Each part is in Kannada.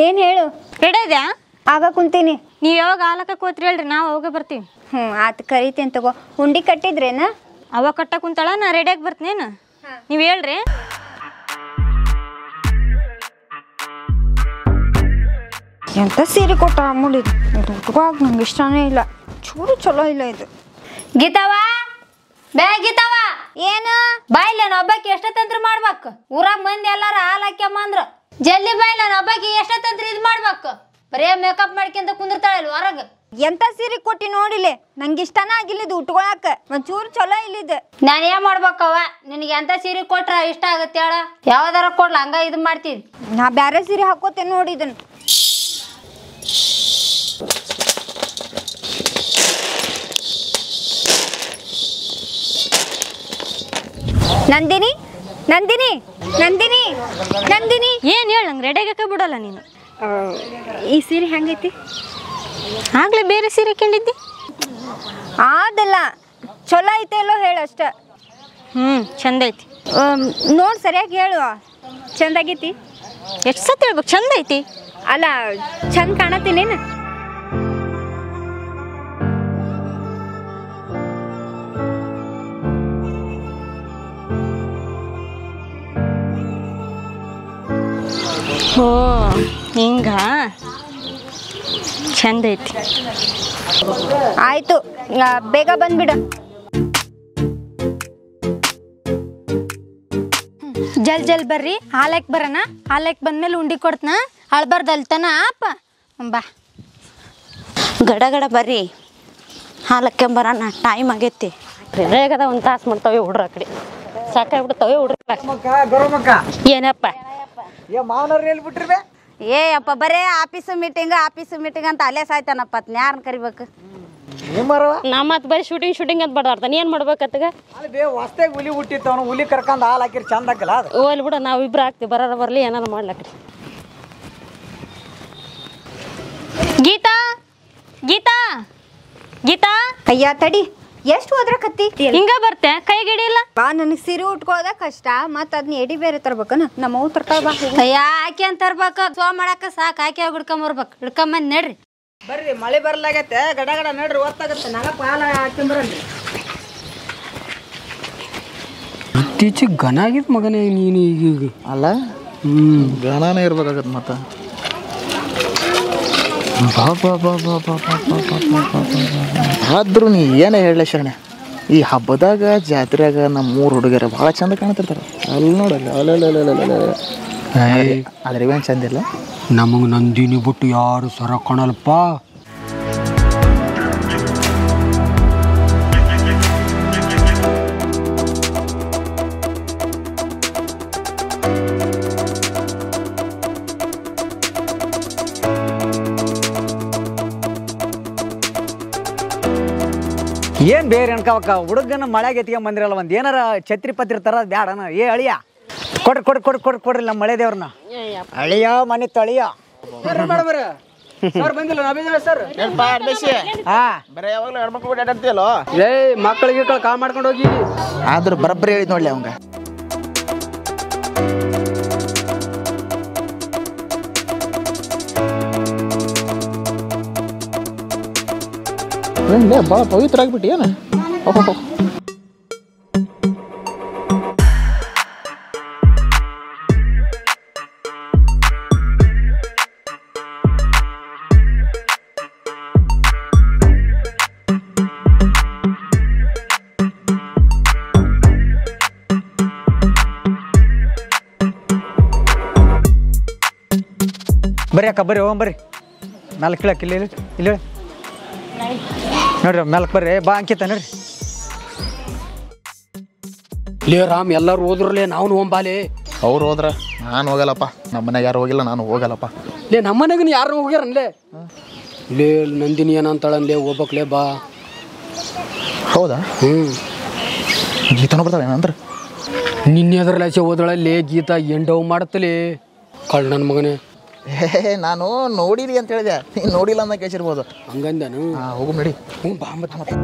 ಏನ್ ಹೇಳು ರೆಡಿ ಇದೆಯಾ ಆಗ ಕುಂತೀನಿ ನೀವು ಯಾವಾಗ ಹಾಲಕ್ಕ ಕೂತ್ರಿ ಹೇಳ್ರಿ ನಾವು ಅವಾಗ ಬರ್ತೀವಿ ಹ್ಞೂ ಆತ್ ಕರಿತೀನಿ ತಗೋ ಉಂಡಿ ಕಟ್ಟಿದ್ರೇನ ಅವಾಗ ಕಟ್ಟ ಕುಂತಾಳ ನಾ ರೆಡಿಯಾಗಿ ಬರ್ತೀನೇನು ನೀವು ಹೇಳ್ರಿ ಎಂತ ಸೀರೆ ಕೊಟ್ಟ ಅಮ್ಮುಳಿದು ಉಟ್ಕೋಕ್ ನಂಗೆ ಇಷ್ಟನೇ ಇಲ್ಲ ಚೂರು ಚಲೋ ಇಲ್ಲ ಇದು ಗೀತಾವ ಬೇ ಗೀತಾವ ಏನು ಬಾಯ್ಲೆ ನಾನು ಹಬ್ಬಕ್ಕೆ ಎಷ್ಟೊತ್ತಂತ್ರ ಮಾಡ್ಬೇಕು ಊರಾಗ ಮಂದಿ ಎಲ್ಲಾರ ಹಾಲು ಹಾಕ್ಯಂಬಂದ್ರ ಜಲ್ದಿ ಬಾಯ್ಲೆ ನಾನು ಹಬ್ಬಕ್ಕೆ ಎಷ್ಟೊತ್ತಂತ್ರ ಇದು ಮಾಡ್ಬೇಕು ಬರೇ ಮೇಕಪ್ ಮಾಡ್ಕೊಂತ ಕುಂದಿರ್ತಾಳೆ ಹೊರಗೆ ಎಂತ ಸೀರೆ ಕೊಟ್ಟಿ ನೋಡಿಲೆ ನಂಗೆ ಇಷ್ಟನೇ ಆಗಿಲ್ಲ ಇದು ಉಟ್ಕೊಳಕ ಒಂಚೂರು ಚಲೋ ಇಲ್ಲ ಇದು ನಾನು ಏನ್ ಮಾಡ್ಬೇಕವ್ವ ನಿನಗೆ ಎಂತ ಸೀರೆ ಕೊಟ್ರ ಇಷ್ಟ ಆಗತ್ತೆ ಹೇಳ ಯಾವ್ದಾರ ಕೊಡ್ಲ ಹಂಗ ಇದು ಮಾಡ್ತಿದ್ ನಾ ಬ್ಯಾರೆ ಸೀರೆ ಹಾಕೋತೆ ನೋಡಿ ಇದನ್ನ ನಂದಿನಿ ನಂದಿನಿ ನಂದಿನಿ ನಂದಿನಿ ಏನು ಹೇಳಿ ನಂಗೆ ರೆಡಿಯಾಗಕ್ಕೆ ಬಿಡಲ್ಲ ನೀನು ಆ, ಈ ಸೀರೆ ಹೆಂಗೈತಿ ಆಗ್ಲೇ ಬೇರೆ ಸೀರೆ ಕೇಳಿದ್ದಿ ಆದಲ್ಲ ಚಲೋ ಐತೆಲ್ಲೋ ಹೇಳು ಅಷ್ಟ ಹ್ಞೂ ಚಂದ ಐತಿ ನೋಡಿ ಸರಿಯಾಗಿ ಹೇಳು ಚಂದಾಗೈತಿ ಎಷ್ಟು ಸತಿ ಹೇಳ್ಬೇಕು ಚಂದ ಐತಿ ಅಲ್ಲ ಚಂದ ಕಾಣತ್ತೀನೇನು ಓ ಹಿಂಗ ಚಂದ ಐತಿ ಆಯ್ತು ಆ, ಬೇಗ ಬಂದ್ಬಿಡು ಜಲ್ ಜಲ್ ಬರ್ರಿ ಹಾಲಕ್ಕೆ ಬರೋಣ ಹಾಲಕ್ಕೆ ಬಂದ್ಮೇಲೆ ಉಂಡಿ ಕೊಡ್ತನ ಅಳ್ಬಾರ್ದಲ್ತನ ಅಪ್ಪ ಬಾ ಗಡ ಗಡ ಬರ್ರಿ ಹಾಲಕ್ಕೆ ಬರೋಣ ಟೈಮ್ ಆಗೈತಿ ರೇಗದ ಒಂದು ತಾಸು ಮಾಡ್ತಾವೆ ಹುಡ್ರ ಆ ಕಡೆ ಸಾಕಾಗ್ಬಿಡ್ತಾವೆ ಹುಡ್ರ ಏನಪ್ಪ ಏ ಮಾವನವ್ರು ಎಲ್ಲಿ ಬಿಟ್ರಿ ಬೇ ಏ ಅಪ್ಪ ಬರೇ ಆಫೀಸ್ ಮೀಟಿಂಗ್ ಆಫೀಸ್ ಮೀಟಿಂಗ್ ಅಂತ ಅಲ್ಲೇ ಸಾಯ್ತಾನಪ್ಪ ಯಾರನ್ನ ಕರಿಬೇಕು ನಿಮ್ಮರವ ನಮ್ಮ ಮತ್ತೆ ಬರೀ ಶೂಟಿಂಗ್ ಶೂಟಿಂಗ್ ಅಂತ ಬಡಾಡ್ತಾನೆ ಏನು ಮಾಡ್ಬೇಕತ್ತಗ ಅಲ್ಲಿ ಬೇ ಹೊಸ್ದಾಗಿ ಹುಲಿ ಹುಟ್ಟಿತ್ತು ಅವನು ಹುಲಿ ಕರ್ಕೊಂಡು ಹಾಲು ಹಾಕಿರಿ ಚಂದ ಹಾಕಲ್ಲ ಅದು ಓಲ್ ಬಿಡು ನಾವು ಇಬ್ರು ಆಗ್ತೀವಿ ಬರೋರ ಬರಲಿ ಏನಾರು ಮಾಡ್ಲಕ್ರಿ ಗೀತಾ ಗೀತಾ ಗೀತಾ ಅಯ್ಯ ತಡಿ ಎಷ್ಟು ಹೋದ್ರಕತ್ತಿ ಹಿಂಗ ಬರ್ತೆ ಕೈಗೆ ಹಿಡಿಯಲ್ಲ ಬಾ ನನಗೆ ಸೀರೆ ಉಟ್ಕೋದ ಕಷ್ಟ ಮತ್ತ ಅದನ್ನ ಎಡಿ ಬೇರೆ ತರ್ಬೇಕನ ನಮ್ಮ ಅವ್ ತರ್ತಾಳ ಬಾ ಹೋಗು. ಅಯ್ಯ ಆಕೆ ಅಂತ ತರ್ಬೇಕು ಸೋ ಮಾಡಕ ಸಾಕು ಆಕೆ ಹೋಗಿ ಹಿಡ್ಕೊಂಬರ್ಬೇಕು ಹಿಡ್ಕೊಂಬಂದ್ ನಡ್ರಿ ಬರ್ರಿ ಮಳೆ ಬರ್ಲಾಗೈತೆ ಗಡ ಗಡ ನಡ್ರಿ ಒತ್ತಾಗತ್ತೆ ನಾಗಪ್ಪ ಹಾಲು ಹಾಕ್ಯಂಬರನ್ರಿ ಇತ್ತೀಚೆಗೆ ಘನ ಆಗಿದ್ ಮಗನೇ ನೀನು ಈಗ ಈಗ ಅಲ್ಲ ಗಾಣನೇ ಇರ್ಬೇಕಾಗತ್ತೆ ಮತ್ತೆ ಬಾ ಬಾ ಬಾ ಬಾ ಬಾ ಬಾ ಬಾ ಬಾ ಬಾ ಬಾ ಬಾ. ಆದ್ರೂ ನೀ ಏನೇ ಹೇಳಲೆ ಶರಣ ಈ ಹಬ್ಬದಾಗ ಜಾತ್ರೆಯಾಗ ನಮ್ಮ ಮೂರು ಹುಡುಗರ ಭಾಳ ಚಂದ ಕಾಣ್ತಿರ್ತಾರೆ ಅಲ್ಲಿ ನೋಡಲ್ಲ ಅಲ್ಲ ಅದ್ರ ಇವೇನು ಚಂದ ಇಲ್ಲ ನಮಗೆ ನಂದಿನಿ ಬಿಟ್ಟು ಯಾರು ಸರ ಕಾಣಲ್ಲಪ್ಪ ಏನ್ ಬೇರೆ ಅನ್ಕವಕ್ಕ ಹುಡುಗನ ಮಳೆಗೆ ಎತ್ಕೊಂಡ್ ಬಂದಿರಲ್ಲ ಒಂದ್ ಏನಾರ ಛತ್ರಿ ಪತ್ರಿ ತರ ಬ್ಯಾಡನ ಏ ಅಳಿಯ ಕೊಡ್ರಿ ಕೊಡ್ರಿ ಕೊಡ್ರಿ ಕೊಡ್ರಿ ಕೊಡ್ರಿ ನಮ್ಮ ಮಳೆ ದೇವ್ರನ್ನ ಅಳಿಯ ಮನೆ ತಳಿಯ ಸರ್ ಬಂದಿಲ್ಲ ನಬೀನ ಸರ್ ಹಾ ಬರೀ ಯಾವಾಗಲೂ ಹೆಣ್ಮಕ್ಳು ಬಿಟ್ಟು ಅಡ್ಡಾಡ್ತೀಯಲ್ಲೋ ಏ ಮಕ್ಕಳಿಗೆ ಕಾಲ್ ಮಾಡ್ಕೊಂಡು ಹೋಗಿ ಆದ್ರೂ ಬರಬ್ಬರಿ ಹೇಳಿದ್ ನೋಡ್ಲಿ ಅವಂಗ ಭಾಳ ಪವಿತ್ರ ಆಗ್ಬಿಟ್ಟು ಏನು ಓಹೋ ಬರ್ರಿ ಅಕ್ಕ ಬರ್ರಿ ಹೋಗ್ ಬರ್ರಿ ಮ್ಯಾಲಕ್ಕೆ ಕೀಳಕ್ಕೆ ಇಲ್ಲಿ ಇಲ್ಲಿ ಇಲ್ಲಿ ಇಳಿ. ನೋಡ್ರಿ ಮ್ಯಾಲಕ್ಕೆ ಬರ್ರಿ ಬಾ ಅಂಕಿತ ನೋಡ್ರಿ ಲೇ ರಾಮ್ ಎಲ್ಲರೂ ಹೋದ್ರಲೇ ನಾವು ಹೋಗ್ಬಾಲೆ ಅವ್ರು ಹೋದ್ರ ನಾನು ಹೋಗಲ್ಲಪ್ಪ ನಮ್ಮ ಮನೆಗೆ ಯಾರು ಹೋಗಿಲ್ಲ ನಾನು ಹೋಗಲ್ಲಪ್ಪ ಲೇ ನಮ್ಮನೆಗೂ ಯಾರು ಹೋಗ್ಯಾರನ್ಲೇ ಲೇ ನಂದಿನಿ ಏನಂತಾಳನ್ಲೇ ಹೋಗ್ಬೇಕ್ಲೇ ಬಾ ಹೌದಾ ಹ್ಞೂ ಗೀತನೂ ಬರ್ತಾಳೆ ಅಂದ್ರೆ ನಿನ್ನೆ ಅದ್ರ ಲಾಚೆ ಹೋದಳಲ್ಲಿ ಗೀತಾ ಎಂಡವ್ ಮಾಡತ್ತಲೇ ಕಳ್ ನನ್ನ ಮಗನೇ ಏ ನಾನು ನೋಡಿರಿ ಅಂತ ಹೇಳಿದೆ ನೀನು ನೋಡಿಲ್ಲ ಅಂತ ಕೇಳಿಸಿರ್ಬೋದು ಹಂಗಂದನು ಹಾಂ ಹೋಗು ನಡಿ ಹ್ಞೂ ಬಾ ಮತ್ತೆ ಮತ್ತೆ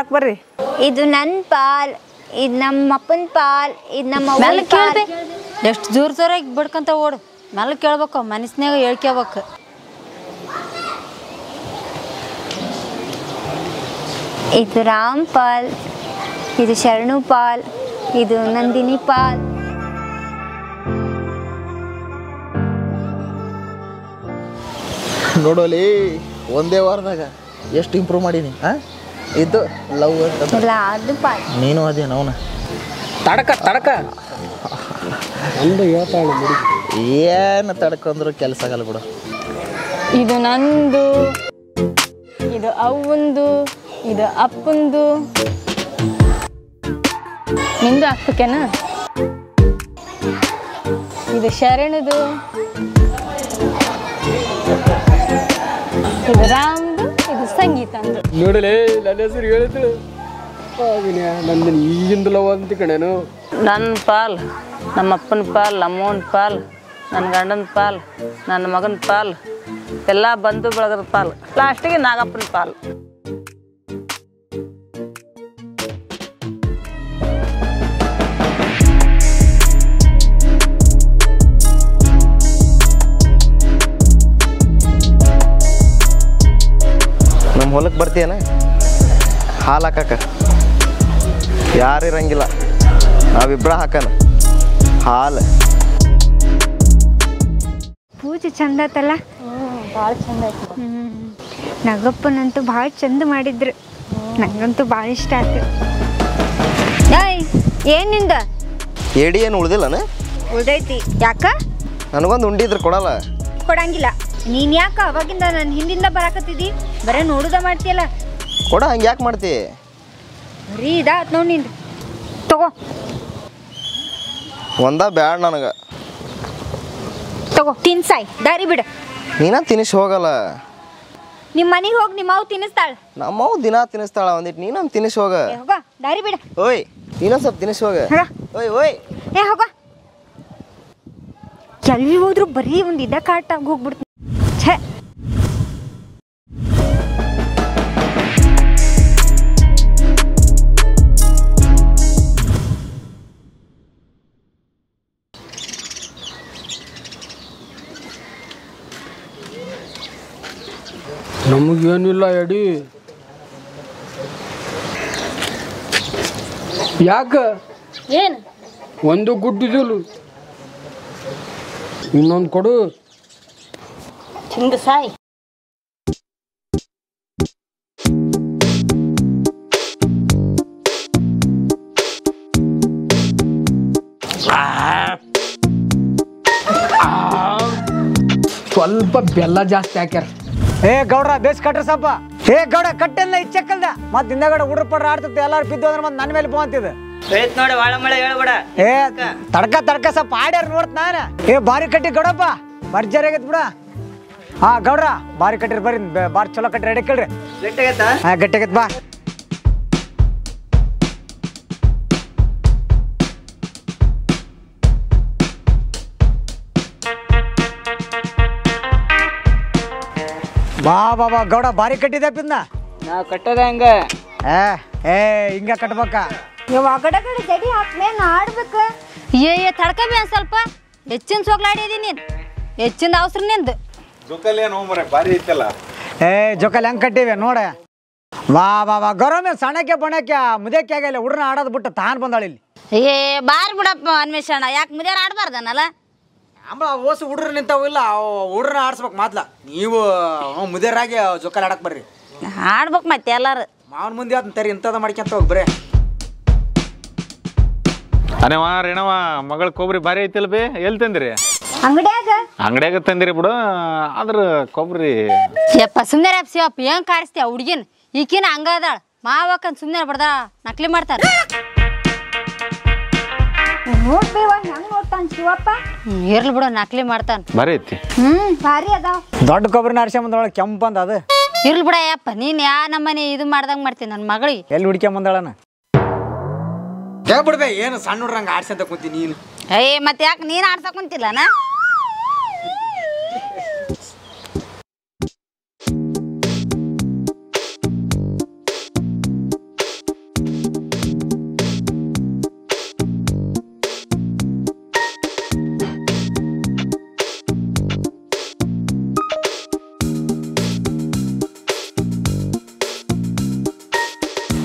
ಹಾಲಕ್ ಬರ್ರಿ ಇದು ನನ್ನ ಪಾಲ್ ಇದು ನಮ್ಮ ಅಪ್ಪನ ಪಾಲ್ ಇದು ನಮ್ಮ ಅವ್ವನ್ ಮೆಲ್ಲ ಪಾಲ್. ಕೇಳ್ಬೆ ಎಷ್ಟು ಜೋರ್ ಜೋರಾಗಿ ಬಿಡ್ಕಂತ ಓಡು ಮೆಲ್ಲ ಕೇಳ್ಬೇಕು ಮನಸ್ನ್ಯಾಗ ಹೇಳ್ಕ್ಯಾಬೇಕು ಇದು ರಾಮ್ ಪಾಲ್ ಇದು ಶರಣು ಪಾಲ್ ಇದು ನಂದಿನಿ ಪಾಲ್ ನೋಡೋಲಿ ಒಂದೇ ವಾರದಾಗ ಎಷ್ಟು ಇಂಪ್ರೂವ್ ಮಾಡೀನಿ ಹಾಂ ಇದು ಲವ್ ಅಂತ ಇಲ್ಲ ಅದು ಪಾಲ್ ನೀನು ಅದೇ ಅವನ ತಡಕ ತಡಕ ಒಂದು ಹೇಳ್ತಾಳೆ ಮುಡಿ ಏನು ತಡ್ಕೊಂಡ್ರು ಕೆಲಸ ಆಗಲ್ಲ ಬಿಡು ಇದು ನಂದು ಇದು ಅವ್ವಂದು ಇದು ಅಪ್ಪಂದು ನಿಂದು ಅಕ್ಕಕ್ಕೇನ ಇದು ಶರಣದು ಇದು ರಾಮ್ದು ಇದು ಸಂಗೀತ ಅಂದು ನೋಡಲೇ ನನ್ನ ಹೆಸರು ಹೇಳಿದ್ರು ಆಗಿನ ನಂದು ಈಗಿಂದಲವ ಅಂತ ಕಣೇನು ನನ್ನ ಪಾಲ್ ನಮ್ಮ ಅಪ್ಪನ ಪಾಲ್ ನಮ್ಮವನ ಪಾಲ್ ನನ್ನ ಗಂಡನ ಪಾಲ್ ನನ್ನ ಮಗನ ಪಾಲ್ ಎಲ್ಲ ಬಂಧು ಬಳಗದ ಪಾಲ್ ಲಾಸ್ಟಿಗೆ ನಾಗಪ್ಪನ ಪಾಲ್ ನಮ್ಮ ಹೊಲಕ್ಕೆ ಬರ್ತೀಯನ ಹಾಲು ಹಾಕಕ್ಕ ಯಾರು ಇರಂಗಿಲ್ಲ ನಾವಿಬ್ರ ಹಾಕನ ಹಾಲು ಪೂಜೆ ಚಂದ ಆತಲ್ಲ ಭಾಳ ಚಂದ ಐತಿ ಹ್ಮ್. ನಗಪ್ಪನಂತೂ ಭಾಳ ಚಂದ ಮಾಡಿದ್ರು ನಂಗಂತೂ ಭಾಳ ಇಷ್ಟ ಆಯ್ತು ಏಯ್ ಏನಿಂದ ಏಡಿ ಏನು ಉಳ್ದಿಲ್ಲನ ಉಳ್ದೈತಿ ಯಾಕ ನನಗೊಂದು ಉಂಡಿದ್ರೆ ಕೊಡಲ್ಲ ಕೊಡಂಗಿಲ್ಲ ನೀನ್ ಯಾಕ ಅವಾಗಿಂದ ನನ್ನ ಹಿಂದಿಂದ ಬರಾಕತ್ತಿದಿ ಬರೇ ನೋಡುದ ಮಾಡ್ತೀಯಲ್ಲ ಕೊಡ ಹಂಗೆ ಯಾಕೆ ಮಾಡ್ತಿ ಬರೀ ಇದಾತ್ ನೋಡ್ ನಿಂದು ತಗೋ ಒಂದ ಬ್ಯಾಡ ನನಗೆ ತಗೋ ತಿನ್ಸಾಯ್ ದಾರಿ ಬಿಡ ನೀನ ತಿನಿಸ್ ಹೋಗಲ್ಲ ನಿಮ್ಮ ಮನೆಗೆ ಹೋಗಿ ನಿಮ್ಮ ಮಾವು ತಿನ್ನಿಸ್ತಾಳ ನಮ್ಮವ್ ದಿನ ತಿನ್ನಿಸ್ತಾಳ ಒಂದಿಟ್ಟು ನೀನೊಂದು ತಿನಿಸ್ ಹೋಗ ಏ ಹೋಗ ದಾರಿ ಬಿಡ ಓಯ್ ನೀನೊಂದು ಸ್ವಲ್ಪ ತಿನಿಸ್ ಹೋಗ ಹೋಗ. ಓಯ್ ಓಯ್ ಏ ಹೋಗ ಎಲ್ಲಿ ಹೋದ್ರು ಬರೀ ಒಂದು ಇದ ಕಾಟಾಗಿ ಹೋಗ್ಬಿಡ್ತು ಛೇ ನಮಗೇನಿಲ್ಲ ಎಡಿ ಯಾಕ ಏನು ಒಂದು ಗುಡ್ಡಿದಲು ಇನ್ನೊಂದು ಕೊಡು ಹಿಂಗೆ ಸಾಯಿ ಸ್ವಲ್ಪ ಬೆಲ್ಲ ಜಾಸ್ತಿ ಹಾಕ್ಯಾರ ಏ ಗೌಡ್ರ ಬೇಸ್ ಕಟ್ರಿ ಸ್ವಲ್ಪ ಏ ಗೌಡ ಕಟ್ಟೆಲ್ಲ ಇಚ್ಚಕ್ಕಲ್ದ ಮತ್ ಹಿಂದಗಡೆ ಹುಡ್ರ ಪಡ್ರ ಆಡ್ತಿತ್ತು ಎಲ್ಲಾರು ಬಿದ್ದು ಅಂದ್ರೆ ಮತ್ತೆ ನನ್ನ ಮೇಲೆ ಬಂತಿದ್ ನೋಡಿ ವಾಳ ಮಳೆ ಹೇಳ್ಬೇಡ ಏ ತಡ್ಕ ತಡ್ಕ ಸ್ವಲ್ಪ ಆಡ್ಯಾರ ನೋಡ್ತ ನಾನ ಏ ಬಾರಿ ಕಟ್ಟಿ ಗೌಡಪ್ಪ ಭರ್ಜರಿ ಆಗೈತ್ ಬಿಡ ಹಾ ಗೌಡ್ರ ಬಾರಿ ಕಟ್ಟಿರಿ ಬರ್ರಿ ಬೆ- ಬಾರಿ ಚಲೋ ಕಟ್ಟಿ ರೆಡಿ ಕೇಳ್ರಿ ಗಟ್ಟಿಗೈತಾ ಹಾ ಗಟ್ಟಿಗೈತ್ ಬಾ ಬಾ ಬಾ ಬಾ ಗೌಡ ಬಾರಿ ಕಟ್ಟಿದೆ ಪಿನ್ನ ನಾವ್ ಕಟ್ಟದ ಹಂಗ ಏ ಏ ಹಿಂಗ ಕಟ್ಬೇಕ ಒಗಡೆ ಕಡೆ ಜಡಿ ಹಾಕ್ಮೇನ್ ಆಡ್ಬೇಕು ಏ ಏ ತಡ್ಕಬಿ ಒಂದ್ ಸ್ವಲ್ಪ ಹೆಚ್ಚಿನ ಸೋಗ್ಲಾಡಿದಿ ನೀನ್ ಹೆಚ್ಚಿನ ಅವಸರ ನಿಂದು ಏ ಜೋಕಾಲಿ ಹೆಂಗ್ ಕಟ್ಟಿವೆ ನೋಡ ವಾ ವಾ ವಾ ಗೌರವ ಸಣ್ಣಕ್ಕೆ ಬಣ್ಣಕ್ಕೆ ಮುದಕ್ಕೆ ಆಗಲ್ಲ ಹುಡ್ರನ್ನ ಆಡೋದು ಬಿಟ್ಟು ತಾನ್ ಬಂದಾಳ ಇಲ್ಲಿ ಏ ಬಾರ್ ಬಿಡಪ್ಪ ಅನ್ವೇಷಣ ಯಾಕೆ ಮುದ್ಯಾರ ಆಡ್ಬಾರ್ದನಲ್ಲ ಆಂಬ ಓಸು ಹುಡ್ರು ನಿಂತಾವಿಲ್ಲ ಹುಡ್ರನ್ನ ಆಡ್ಸ್ಬೇಕು ಮಾತ್ಲ ನೀವು ಮುದಿಯರಾಗಿ ಜೋಕಾಲಿ ಆಡಕ್ ಬರ್ರಿ ಆಡ್ಬೇಕು ಮತ್ತೆ ಎಲ್ಲಾರು ಮಾವನ ಮುಂದೆ ಅದನ್ನ ತರಿ ಇಂಥದ ಮಾಡ್ಕೊಂತ ಹೋಗಿ ಬರೇ ಅನೇವ ರೇಣವ ಮಗಳ ಕೊಬ್ಬರಿ ಭಾರಿ ಐತಿಲ್ ಬೇ ಎಲ್ಲಿ ತಂದಿರಿ ಅಂಗಡ್ಯಾಗ ಅಂಗಡ್ಯಾಗ ತಂದಿರಿ ಬಿಡು ಆದ್ರ ಕೊಬ್ಬರಿ ಯಪ್ಪ ಸುಮ್ಮನೆ ರಪ್ಪ ಶಿವಪ್ಪ ಏನ್ ಕಾಡಿಸ್ತೀಯ ಹುಡ್ಗಿನ್ ಈಕಿನ ಹಂಗ ಅದಾಳ ಮಾವಕ್ಕನ್ ಸುಮ್ಮನೆ ಬಡ್ದ ನಕಲಿ ಮಾಡ್ತಾರ ನೋಡ್ಬೇವ ಹೆಂಗ್ ನೋಡ್ತಾನ ಶಿವಪ್ಪ ಹ್ಮ್, ಇರ್ಲಿ ಬಿಡು ನಕಲಿ ಮಾಡ್ತಾನ ಭಾರಿ ಐತಿ ಹ್ಮ್ ಭಾರಿ ಅದಾವ ದೊಡ್ಡ ಕೊಬ್ಬರಿನ ಅರ್ಸ್ಕೊಂಬಂದೊಳಗೆ ಕೆಂಪು ಅಂದ ಅದು ಇರ್ಲಿ ಬಿಡ ಯಪ್ಪ ನೀನ್ ಯಾ ನಮ್ಮನೆ ಇದು ಮಾಡ್ದಂಗ್ ಮಾಡ್ತೀನಿ ನನ್ನ ಮಗಳಿಗೆ ಎಲ್ಲಿ ಹುಡ್ಕೊಂಬಂದಾಳನ ಬಿಡ್ಬೇ ಏನು ಸಣ್ಣ ಹುಡ್ರಂಗ ಆಡ್ಸಂತ ಕುಂತೀನಿ ನೀನು ಏ ಮತ್ತೆ ಯಾಕೆ ನೀನು ಆಡ್ಸಕ್ ಕುಂತಿಲ್ಲನ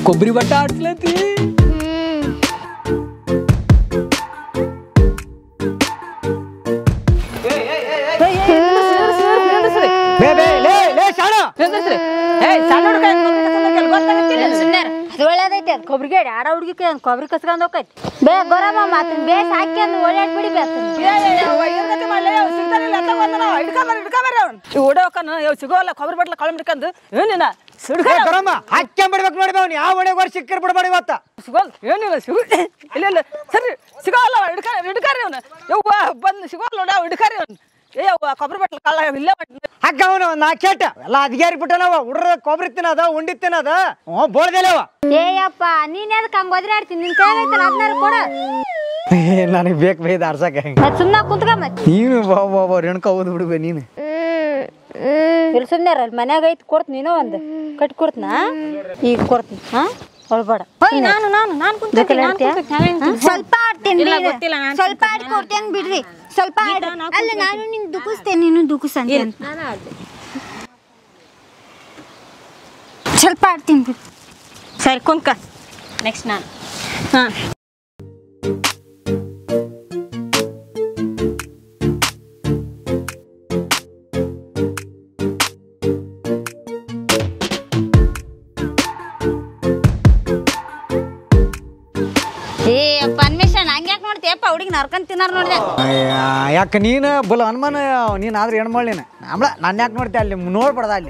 ಕೊಬ್ಬರಿ ಬಟ್ಟ ಆಡ್ಸ್ಲತ್ತಿ ಬೇ ಬೇ ಲೇ ಲೇ ಶಾಣ ಅದು ಒಳ್ಳೇದೈತಿ ಅದು ಕೊಬ್ಬರಿ ಗಿಡ ಆಡ ಹುಡುಗಿ ಕೊಬ್ಬರಿ ಕಸ್ಕೊಂಡ್ ಹೋಗೈತಿ ಬೇ ಗೊರಮ್ಮ ಮಾತನ್ ಬೇಸ್ ಹಾಕಿ ಅಂದ್ ಓಡಾಡ್ ಬಿಡಿ ಬೇ ಸಿಗೋಲ್ಲ ಕೊಬ್ಬರಿ ಬಟ್ಲ ಕಳ ಬಿಡ್ಕಂದು ಏನಿನ ಏ, ಗರಮ್ಮ ಹಾಕ್ಕೊಂಬಿಡ್ಬೇಕು ನೋಡಿ ಅವ್ನು ಯಾವ ಒಣೆ ವರ್ಷ ಸಿಕ್ಕರ್ ಬಿಡ್ಬೇಡಿ ಇವತ್ತ ಸಿಗೋಲ್ಲ ಏನಿಲ್ಲ ಸಿಗು ಇಲ್ಲ ಇಲ್ಲ ಸರಿ ಸಿಗೋಲ್ಲ ಹಿಡ್ಕ ಹಿಡ್ಕಾರಿ ಅವನು ಯವ್ವ ಬಂದು ಸಿಗೋಲ್ಲ ನೋಡ ಹಿಡ್ಕಾರಿ ಅವನು ಏ ಯವ್ವ ಕೊಬ್ಬರಿ ಬಟ್ಲ ಕಳ್ಳ ಇಲ್ಲೇ ಹಗ್ಗ ಅವನು ನಾ ಕೇಟ ಎಲ್ಲ ಅದ್ಗ್ಯಾರಿ ಬಿಟ್ಟನವ ಹುಡ್ರ ಕೊಬ್ಬರಿ ತಿನ್ನದ ಉಂಡಿ ತಿನ್ನದ ಹ್ಞೂ ಬೋಳ್ದೇಲವ ಏಯಪ್ಪ ನೀನ್ ಎದಕ್ ಹಂಗ ಒದ್ರಾಡ್ತೀನಿ ನಿನ್ ಕೈ ಐತಲ್ಲ ಅದನ್ನಾರು ಕೊಡ ನನಗೆ ಬೇಕು ಬೇಯ್ದು ಆಡ್ಸಕ್ಕೆ ಮತ್ ಸುಮ್ನ ಕುಂತ್ಕ ಮತ್ ನೀನು ಬಾ ಬಾ ಬಾ ರೆಣ್ಕ ಓದ್ ಬಿಡ್ಬೇ ನೀನು ಇಲ್ಲಿ ಸುಮ್ನೆ ಅಲ್ಲಿ ಮನ್ಯಾಗ ಐತಿ ಕೊಡ್ತ ನೀನೋ ಒಂದು ಕಟ್ಟಿ ಕೊಡ್ತನಾ ಈಗ ಕೊಡ್ತೀನಿ ಹಾ ಹೊಳ್ಬೇಡ ಓಯ್ ನಾನು ನಾನು ನಾನು ಕುಂತ್ಕೊತೀನಿ, ನಾನ್ ಕುಂತ್ಕೊತೀನಿ, ನಾನೇನ್ ಕುಂತ್ಕೊತೀನಿ? ಸ್ವಲ್ಪ ಆಡ್ತೀನಿ ಇಲ್ಲ, ಬಿಡ್ರಿ. ಗೊತ್ತಿಲ್ಲ, ನಾನ್ ಸ್ವಲ್ಪ ಆಡ್ಕೊಡ್ತೇನೆ ಬಿಡ್ರಿ ಸ್ವಲ್ಪ ಆಡ್ ಅಲ್ಲ ನಾನು ನಿನ್ ದುಃಖಿಸ್ತೇನೆ ನೀನು ದುಃಖಿಸಂತೆ ಅಂತ ಸ್ವಲ್ಪ ಆಡ್ತೀನಿ ಬಿಡ್ರಿ ಸರಿ ಕುಂತ್ಕ ನೆಕ್ಸ್ಟ್ ನಾನು ಹಾಂ ಏ ಪರ್ಮಿಷನ್ ಹಂಗ್ಯಾಕ್ ನೋಡ್ತೀಯಪ್ಪ ಹುಡುಗಿ ನರ್ಕೊಂಡ್ ತಿನ್ನಾರ ನೋಡ್ದೆ ಯಾಕೆ ನೀನು ಬಲ ಅನುಮಾನ ನೀನು ಆದ್ರೆ ಏನು ಮಾಡಲಿನ ಆಮ್ಲ ನಾನು ಯಾಕೆ ನೋಡ್ತೆ ಅಲ್ಲಿ ನೋಡ್ಬಾರ್ದ ಅಲ್ಲಿ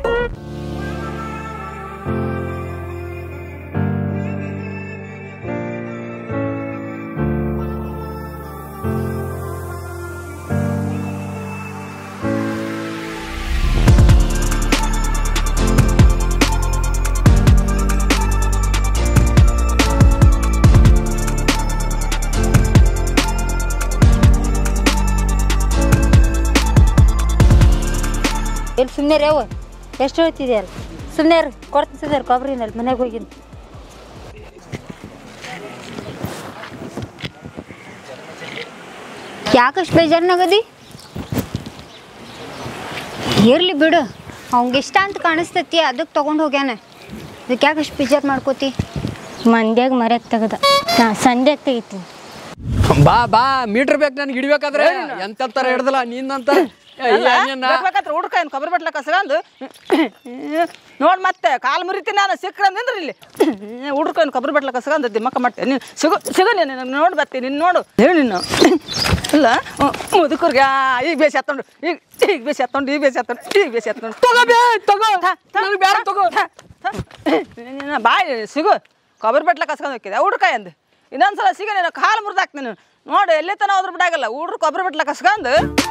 ಎಲ್ಲಿ ಸುಮ್ಮನೆ ರೇವು ಎಷ್ಟು ಹೇಳ್ತಿದ್ಯಾರ ಸುಮ್ಮನೆ ಕೊಡ್ತಿದ್ದಾರೆ ಕೊಬ್ಬರಿನಲ್ಲಿ ಮನೆಗೆ ಹೋಗಿದ್ದು ಯಾಕಷ್ಟು ಬೇಜಾರ್ನಾಗದಿ ಇರ್ಲಿ ಬಿಡು ಅವಂಗೆ ಇಷ್ಟ ಅಂತ ಕಾಣಿಸ್ತತಿ ಅದಕ್ಕೆ ತಗೊಂಡು ಹೋಗ್ಯಾನ ಅದಕ್ಕೆ ಯಾಕಷ್ಟು ಬೇಜಾರು ಮಾಡ್ಕೋತಿ ಮಂದ್ಯಾಗ ಮರ್ಯಾಗ ತೆಗದ ನಾ ಸಂಧ್ಯಾಗ ತೆಗಿತೀನಿ ಬಾ ಬಾ ಮೀಟರ್ ಬೇಕು ನನಗೆ ಹಿಡಿಬೇಕಾದ್ರೆ ಎಂತೆಂತಾರ ಹಿಡ್ದಲ್ಲ ನೀನಂತ ಬೇಕಾದ್ರೆ ಹುಡ್ಕ ಏನು ಕೊಬ್ಬರಿ ಬಟ್ಲ ಕಸ್ಕೊಂಡು ನೋಡ್ ಮತ್ತೆ ಕಾಲು ಮುರಿತೀನಿ ನಾನು ಸಿಕ್ಕ್ರ ನಿಂದ್ರ ಇಲ್ಲಿ ಹುಡ್ಕ ಏನು ಕೊಬ್ಬರಿ ಬಟ್ಲ ಕಸ್ಕೊಂಡು ದಿಮ್ಮಕ್ಕ ಮಾಡ್ತೇನೆ ನೀನು ಸಿಗು ಸಿಗು ನೀನು ನೋಡ್ ಬರ್ತೀನಿ ನೀನು ನೋಡು ಹೇಳಿ ನೀನು ಇಲ್ಲ ಮುದುಕರ್ಗೆ ಈಗ ಬೇಸಿ ಹತ್ತೊಂಡು ಈಗ ಈಗ ಬೇಸಿ ಹತ್ತೊಂಡು ಈಗ ಬೇಸಿ ಹತ್ತೊಂಡು ಈಗ ಬೇಸಿ ಹತ್ತೊಂಡು ತಗೋ ಬೇ ತಗೋ ನನಗೆ ಬೇಡ ತಗೋ ನೀನು ಬಾಯ್ ಸಿಗು ಕೊಬ್ಬರಿ ಬಟ್ಲ ಕಸ್ಕೊಂಡು ಹೋಗಿದ್ದೆ ಹುಡ್ಕ ಎಂದು ಇನ್ನೊಂದ್ಸಲ ಸಿಗ ನೀನು ಕಾಲು ಮುರಿದಾಕ್ತೀನಿ ನೋಡಿ ಎಲ್ಲಿ ತನ ಹೋದ್ರು ಬಿಡಾಗಲ್ಲ ಹುಡ್ರು ಕೊಬ್ಬರಿ ಬಟ್ಲ ಕಸ್ಕೊಂಡು